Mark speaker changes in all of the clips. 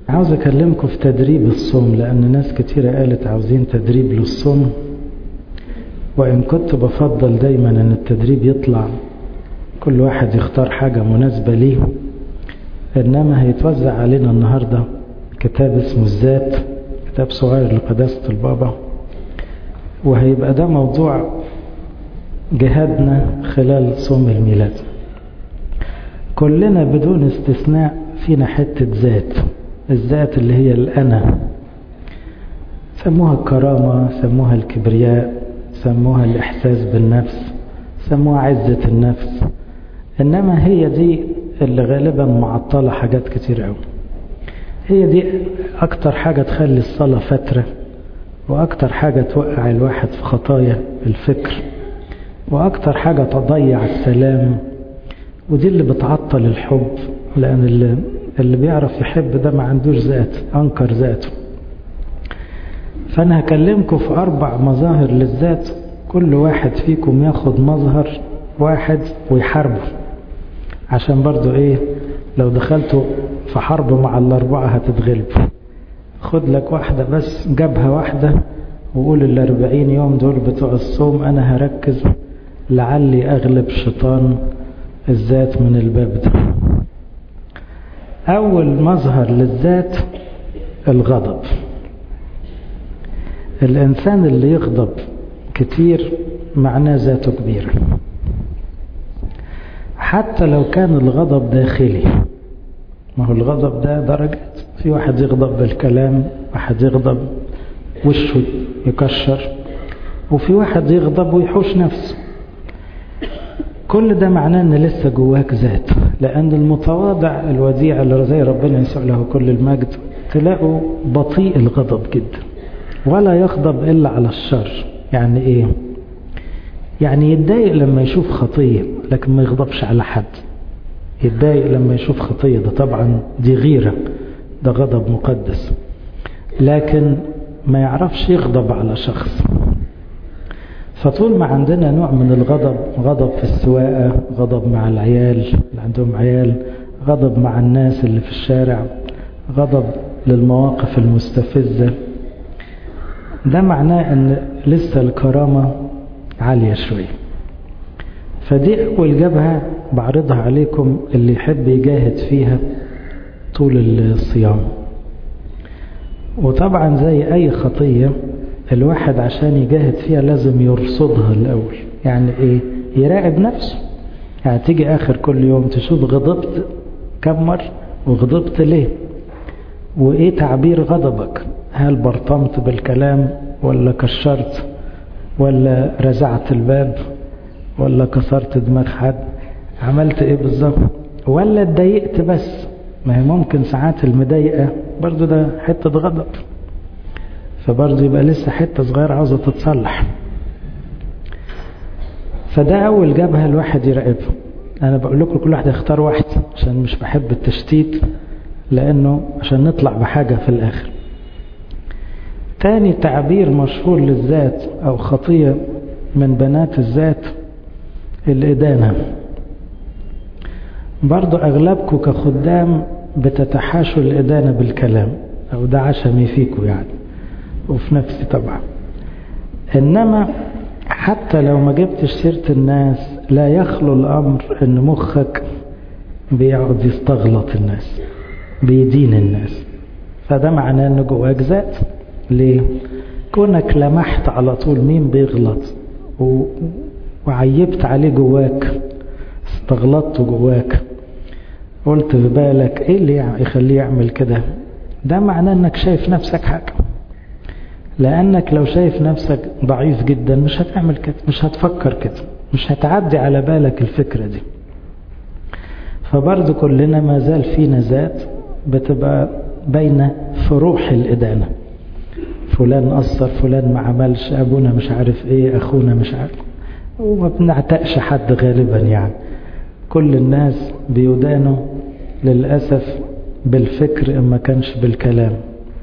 Speaker 1: عاوز أكلمكم في تدريب الصوم لأن ناس كتيرة قالت عاوزين تدريب للصوم وإن كنت بفضل دايما أن التدريب يطلع كل واحد يختار حاجة مناسبة ليه إنما هيتوزع علينا النهاردة كتاب اسمه الذات كتاب صغير لقداسة البابا وهيبقى ده موضوع جهادنا خلال صوم الميلاد كلنا بدون استثناء فينا حتة ذات الذات اللي هي الأنا سموها الكرامة سموها الكبرياء سموها الإحساس بالنفس سموها عزة النفس إنما هي دي اللي غالبا معطلة حاجات كتير قوي هي دي أكتر حاجة تخلي الصلاة فترة وأكتر حاجة توقع الواحد في خطايا الفكر وأكتر حاجة تضيع السلام ودي اللي بتعطل الحب لأن اللي, اللي بيعرف يحب ده ما عندوش ذات أنكر ذاته فأنا هكلمكم في أربع مظاهر للذات كل واحد فيكم ياخد مظهر واحد ويحاربه عشان برضو ايه لو دخلتوا في حرب مع الأربعة هتتغلبوا خد لك واحدة بس جبهة واحدة وقول الأربعين يوم دول بتوع الصوم أنا هركز لعلي أغلب شيطان الذات من الباب ده أول مظهر للذات الغضب الإنسان اللي يغضب كتير معناه ذاته كبيرة حتى لو كان الغضب داخلي ما هو الغضب ده درجات في واحد يغضب بالكلام واحد يغضب وشه يكشر وفي واحد يغضب ويحوش نفسه كل ده معناه ان لسه جواك ذات لان المتواضع الوديع اللي زي ربنا يسوع له كل المجد تلاقوا بطيء الغضب جدا ولا يغضب الا على الشر يعني ايه يعني يتضايق لما يشوف خطيه لكن ما يغضبش على حد يتضايق لما يشوف خطيه ده طبعا دي غيره ده غضب مقدس لكن ما يعرفش يغضب على شخص فطول ما عندنا نوع من الغضب غضب في السواقة غضب مع العيال اللي عندهم عيال غضب مع الناس اللي في الشارع غضب للمواقف المستفزة ده معناه ان لسه الكرامة عالية شوية فدي أول جبهة بعرضها عليكم اللي يحب يجاهد فيها طول الصيام وطبعا زي أي خطية الواحد عشان يجاهد فيها لازم يرصدها الأول يعني إيه يراقب نفسه يعني تيجي آخر كل يوم تشوف غضبت كم مرة وغضبت ليه وإيه تعبير غضبك هل برطمت بالكلام ولا كشرت ولا رزعت الباب ولا كسرت دماغ حد عملت ايه بالظبط ولا اتضايقت بس ما هي ممكن ساعات المضايقه برضو ده حته غضب فبرضو يبقى لسه حته صغيره عاوزه تتصلح فده اول جبهه الواحد يراقبها انا بقول لكم كل واحد يختار واحد عشان مش بحب التشتيت لانه عشان نطلع بحاجه في الاخر تاني تعبير مشهور للذات او خطيه من بنات الذات الإدانة برضو أغلبكم كخدام بتتحاشوا الإدانة بالكلام أو ده عشمي فيكم يعني وفي نفسي طبعا إنما حتى لو ما جبتش سيرة الناس لا يخلو الأمر إن مخك بيقعد يستغلط الناس بيدين الناس فده معناه إن جواك ذات ليه؟ كونك لمحت على طول مين بيغلط و... وعيبت عليه جواك استغلطته جواك قلت في بالك ايه اللي يخليه يعمل كده ده معناه انك شايف نفسك حاجة لانك لو شايف نفسك ضعيف جدا مش هتعمل كده مش هتفكر كده مش هتعدي على بالك الفكرة دي فبرضه كلنا ما زال فينا ذات بتبقى بين فروح الإدانة فلان قصر فلان ما عملش أبونا مش عارف إيه أخونا مش عارف وما بنعتقش حد غالبا يعني كل الناس بيدانوا للأسف بالفكر إن ما كانش بالكلام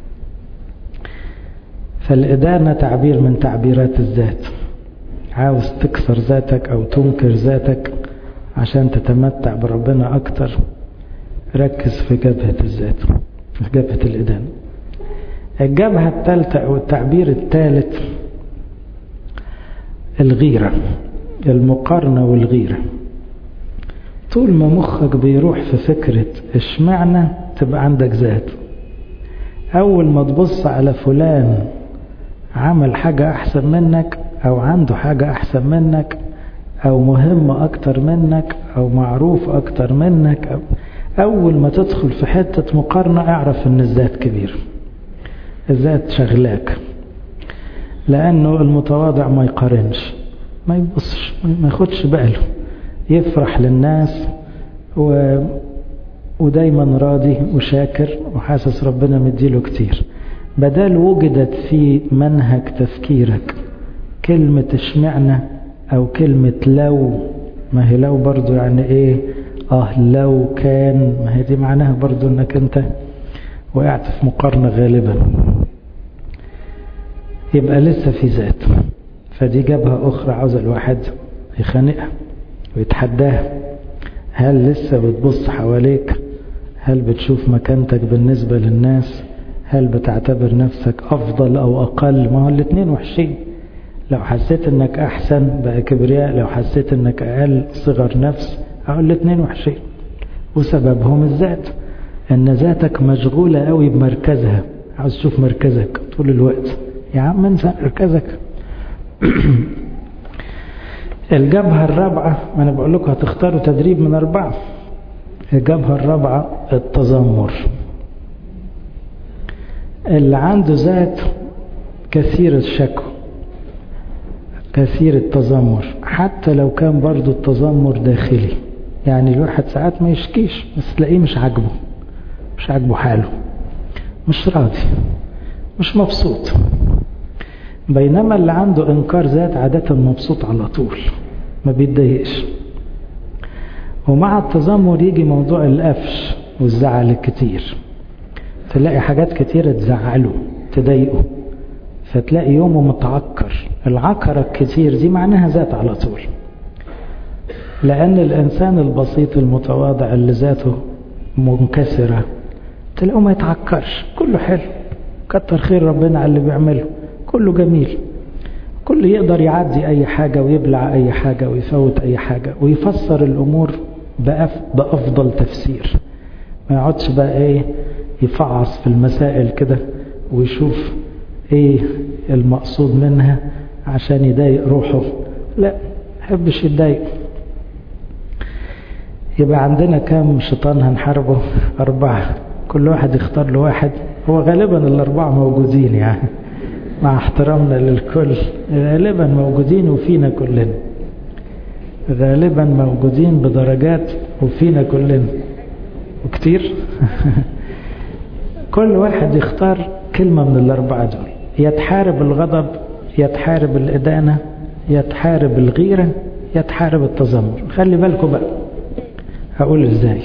Speaker 1: فالإدانة تعبير من تعبيرات الذات عاوز تكسر ذاتك أو تنكر ذاتك عشان تتمتع بربنا أكتر ركز في جبهة الذات في جبهة الإدانة الجبهة الثالثة أو التعبير الثالث الغيرة المقارنة والغيرة طول ما مخك بيروح في فكرة اشمعنى تبقى عندك ذات أول ما تبص على فلان عمل حاجة أحسن منك أو عنده حاجة أحسن منك أو مهم أكتر منك أو معروف أكتر منك أو أول ما تدخل في حتة مقارنة اعرف أن الذات كبير الذات شغلاك لأنه المتواضع ما يقارنش ما يبصش ما ياخدش باله يفرح للناس و... ودايما راضي وشاكر وحاسس ربنا مديله كتير بدل وجدت في منهج تفكيرك كلمة اشمعنى او كلمة لو ما هي لو برضو يعني ايه اه لو كان ما هي دي معناها برضو انك انت وقعت في مقارنة غالبا يبقى لسه في ذات فدي جبهة اخرى عاوز الواحد يخانقها ويتحداها هل لسه بتبص حواليك هل بتشوف مكانتك بالنسبة للناس هل بتعتبر نفسك أفضل أو أقل ما هو الاثنين وحشين لو حسيت انك أحسن بقى كبرياء لو حسيت انك أقل صغر نفس أو الاثنين وحشين وسببهم الذات ان ذاتك مشغولة قوي بمركزها عاوز تشوف مركزك طول الوقت يا عم انسى مركزك الجبهة الرابعة ما أنا بقول لكم هتختاروا تدريب من أربعة الجبهة الرابعة التذمر اللي عنده ذات كثير الشكوى كثير التذمر حتى لو كان برضو التذمر داخلي يعني الواحد ساعات ما يشكيش بس تلاقيه مش عاجبه مش عاجبه حاله مش راضي مش مبسوط بينما اللي عنده انكار ذات عادة مبسوط على طول ما بيتضايقش ومع التذمر يجي موضوع القفش والزعل الكتير تلاقي حاجات كتيرة تزعله تضايقه فتلاقي يومه متعكر العكرة الكتير دي معناها ذات على طول لأن الإنسان البسيط المتواضع اللي ذاته منكسرة تلاقيه ما يتعكرش كله حلو كتر خير ربنا على اللي بيعمله كله جميل كله يقدر يعدي أي حاجة ويبلع أي حاجة ويفوت أي حاجة ويفسر الأمور بأف بأفضل تفسير ما يقعدش بقى إيه يفعص في المسائل كده ويشوف إيه المقصود منها عشان يضايق روحه لا يحبش يتضايق يبقى عندنا كام شيطان هنحاربه أربعة كل واحد يختار له واحد هو غالبا الأربعة موجودين يعني مع احترامنا للكل غالبا موجودين وفينا كلنا غالبا موجودين بدرجات وفينا كلنا وكتير كل واحد يختار كلمة من الأربعة دول يتحارب الغضب يتحارب الإدانة يتحارب الغيرة يتحارب التذمر خلي بالكم بقى هقول ازاي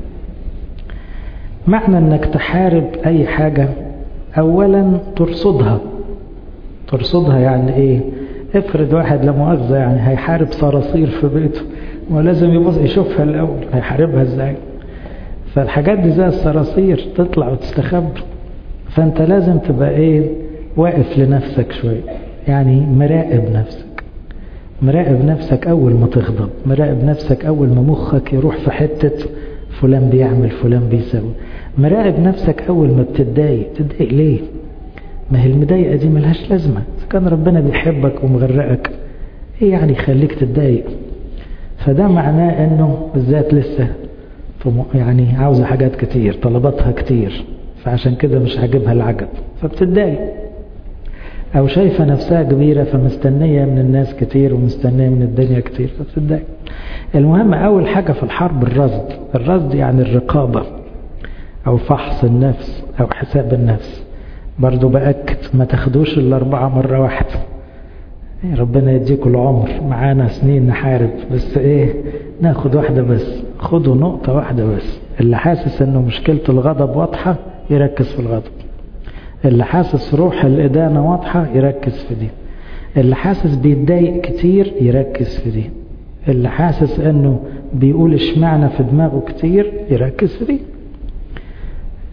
Speaker 1: معنى انك تحارب اي حاجة اولا ترصدها ترصدها يعني ايه افرض واحد لا مؤاخذة يعني هيحارب صراصير في بيته ولازم يبص يشوفها الاول هيحاربها ازاي فالحاجات دي زي الصراصير تطلع وتستخبى فانت لازم تبقى ايه واقف لنفسك شوية يعني مراقب نفسك مراقب نفسك أول ما تغضب مراقب نفسك أول ما مخك يروح في حتة فلان بيعمل فلان بيسوي مراقب نفسك أول ما بتتضايق تتضايق ليه ما هي المضايقة دي ملهاش لازمة كان ربنا بيحبك ومغرقك ايه يعني يخليك تتضايق فده معناه انه بالذات لسه يعني عاوزة حاجات كتير طلباتها كتير فعشان كده مش عاجبها العجب فبتتضايق أو شايفة نفسها كبيرة فمستنية من الناس كتير ومستنية من الدنيا كتير فبتتضايق المهم أول حاجة في الحرب الرصد الرصد يعني الرقابة أو فحص النفس أو حساب النفس برضو بأكد ما تاخدوش الأربعة مرة واحدة ربنا يديكوا العمر معانا سنين نحارب بس ايه ناخد واحدة بس خدوا نقطة واحدة بس اللي حاسس انه مشكلة الغضب واضحة يركز في الغضب اللي حاسس روح الإدانة واضحة يركز في دي اللي حاسس بيتضايق كتير يركز في دي اللي حاسس انه بيقول اشمعنى في دماغه كتير يركز في دي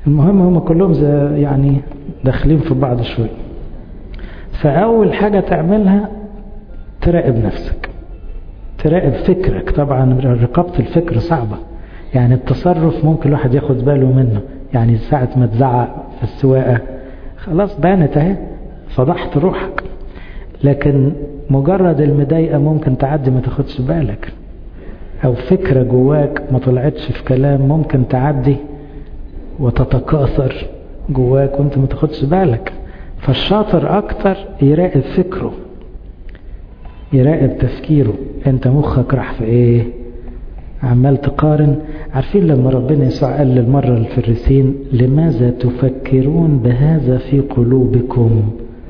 Speaker 1: المهم هم كلهم زي يعني داخلين في بعض شوية فأول حاجة تعملها تراقب نفسك تراقب فكرك طبعا رقابة الفكر صعبة يعني التصرف ممكن الواحد ياخد باله منه يعني ساعة ما تزعق في السواقة خلاص بانت اهي فضحت روحك لكن مجرد المضايقة ممكن تعدي ما تاخدش بالك او فكرة جواك ما طلعتش في كلام ممكن تعدي وتتكاثر جواك وانت ما تاخدش بالك فالشاطر اكتر يراقب فكره يراقب تفكيره انت مخك راح في ايه عمال تقارن عارفين لما ربنا يسوع قال للمرة الفريسين لماذا تفكرون بهذا في قلوبكم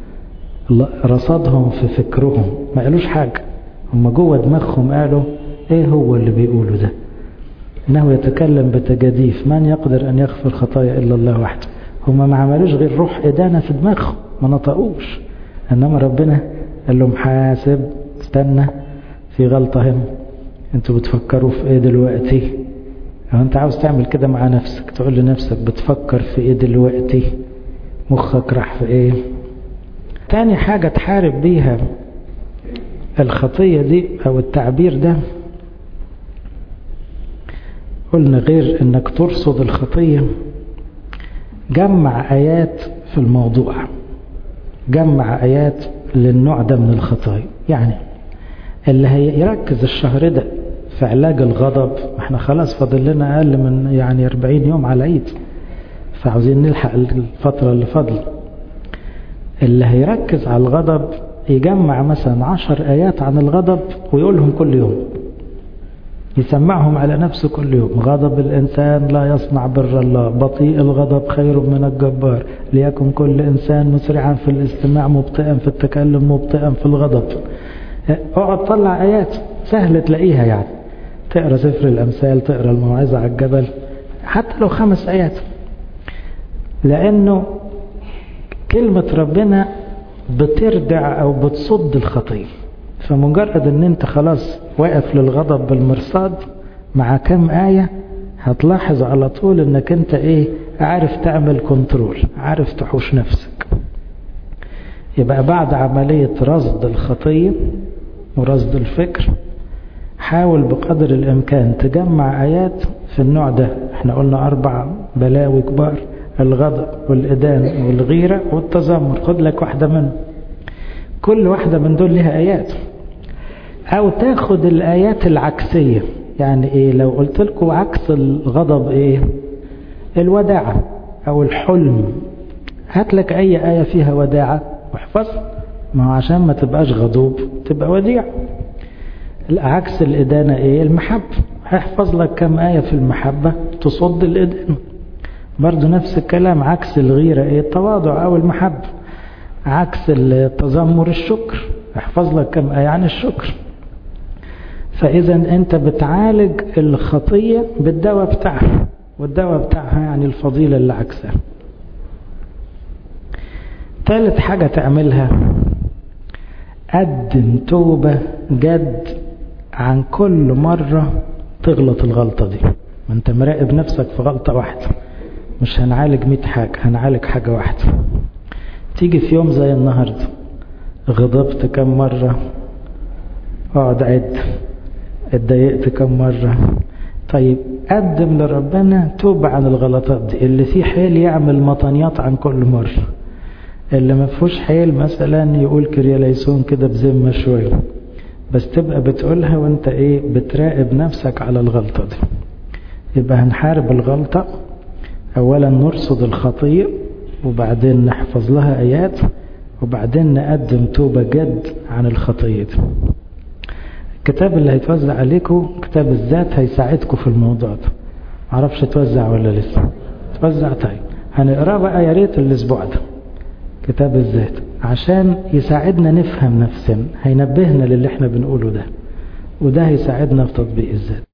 Speaker 1: رصدهم في فكرهم ما قالوش حاجة هم جوه دماغهم قالوا ايه هو اللي بيقوله ده انه يتكلم بتجاديف من يقدر ان يغفر خطايا الا الله وحده هم ما عملوش غير روح ادانة في دماغهم ما نطقوش انما ربنا قال لهم حاسب استنى في غلطة هنا انتوا بتفكروا في ايه دلوقتي لو انت عاوز تعمل كده مع نفسك تقول لنفسك بتفكر في ايه دلوقتي مخك راح في ايه تاني حاجة تحارب بيها الخطية دي او التعبير ده قلنا غير انك ترصد الخطية جمع ايات في الموضوع جمع ايات للنوع ده من الخطايا يعني اللي هيركز الشهر ده في علاج الغضب احنا خلاص فاضل لنا اقل من يعني 40 يوم على العيد فعاوزين نلحق الفترة اللي فاضله اللي هيركز على الغضب يجمع مثلا عشر آيات عن الغضب ويقولهم كل يوم يسمعهم على نفسه كل يوم غضب الإنسان لا يصنع بر الله بطيء الغضب خير من الجبار ليكن كل إنسان مسرعا في الاستماع مبطئا في التكلم مبطئا في الغضب اقعد طلع آيات سهل تلاقيها يعني تقرأ سفر الأمثال تقرأ الموعظة على الجبل حتى لو خمس آيات لأنه كلمة ربنا بتردع أو بتصد الخطية فمجرد ان انت خلاص واقف للغضب بالمرصاد مع كم آية هتلاحظ على طول انك انت ايه عارف تعمل كنترول عارف تحوش نفسك يبقى بعد عملية رصد الخطية ورصد الفكر حاول بقدر الامكان تجمع ايات في النوع ده احنا قلنا اربع بلاوي كبار الغضب والإدان والغيرة والتذمر خد لك واحدة منهم كل واحدة من دول لها آيات أو تاخد الآيات العكسية يعني إيه لو قلت لكم عكس الغضب إيه الوداعة أو الحلم هات لك أي آية فيها وداعة واحفظها ما هو عشان ما تبقاش غضوب تبقى وديع عكس الإدانة إيه المحبة هيحفظ لك كم آية في المحبة تصد الإدانة برضو نفس الكلام عكس الغيرة ايه التواضع او المحبة عكس التذمر الشكر احفظ لك كم آية عن الشكر فاذا انت بتعالج الخطية بالدواء بتاعها والدواء بتاعها يعني الفضيلة اللي عكسها ثالث حاجة تعملها قدم توبة جد عن كل مرة تغلط الغلطة دي ما انت مراقب نفسك في غلطة واحدة مش هنعالج مئة حاجة هنعالج حاجة واحدة تيجي في يوم زي النهاردة غضبت كم مرة اقعد عد اتضايقت كم مرة طيب قدم لربنا توب عن الغلطات دي اللي فيه حيل يعمل مطنيات عن كل مرة اللي ما فيهوش حيل مثلا يقول كرياليسون كده بذمة شوية بس تبقى بتقولها وانت ايه بتراقب نفسك على الغلطة دي يبقى هنحارب الغلطة اولا نرصد الخطية وبعدين نحفظ لها ايات وبعدين نقدم توبة جد عن الخطية دي الكتاب اللي هيتوزع عليكم كتاب الذات هيساعدكم في الموضوع ده معرفش توزع ولا لسه توزع طيب هنقراه بقى يا ريت الاسبوع ده كتاب الذات عشان يساعدنا نفهم نفسنا هينبهنا للي احنا بنقوله ده وده هيساعدنا في تطبيق الذات